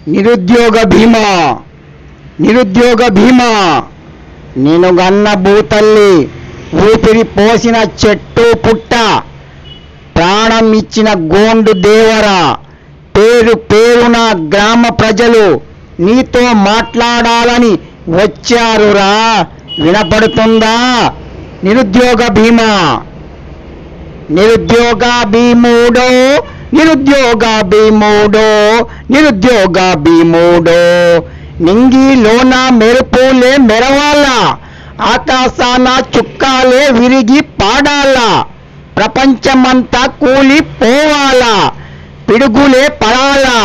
నిరుద్యోగ బీమా నిరుద్యోగ బీమా నేను గన్న భూతల్లి ఊపిరి పోసిన చెట్టు పుట్ట ప్రాణం ఇచ్చిన గోండు దేవర పేరు పేరున గ్రామ ప్రజలు నీతో మాట్లాడాలని వచ్చారురా వినపడుతుందా నిరుద్యోగ బీమా నిరుద్యోగ భీముడో నిరుద్యోగ భీముడో నిరుద్యోగ భీముడో నింగిలోన మెరుపులే మెరవాల ఆకాశాన చుక్కాలే విరిగి పాడాలా ప్రపంచమంతా కూలిపోవాలా పిడుగులే పడాలా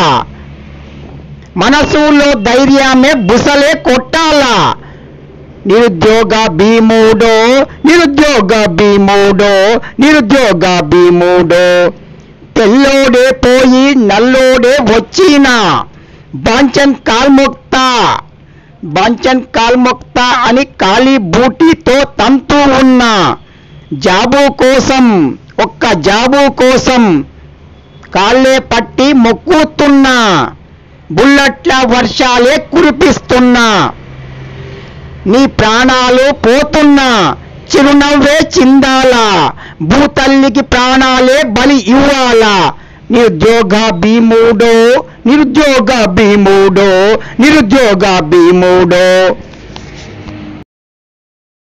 మనసులో ధైర్యమే బుసలే కొట్టాలా నిరుద్యోగ భీముడో నిరుద్యోగ భీముడో నిరుద్యోగ భీముడో తెల్లోడే పోయి నల్లోడే వచ్చినా బాంచన్ కాల్ముక్త బాంచన్ కాల్ముక్త అని కాలి బూటితో తంతూ ఉన్నా జాబు కోసం ఒక్క జాబు కోసం కాళ్ళే పట్టి మొక్కుతున్నా బుల్లట్ల వర్షాలే కురిపిస్తున్నా నీ ప్రాణాలు పోతున్నా చిరునవ్వే చిందాలా భూతల్లికి ప్రాణాలే బలి ఇవ్వాలా నిరుద్యోగ భీముడో నిరుద్యోగ భీముడో నిరుద్యోగ భీముడో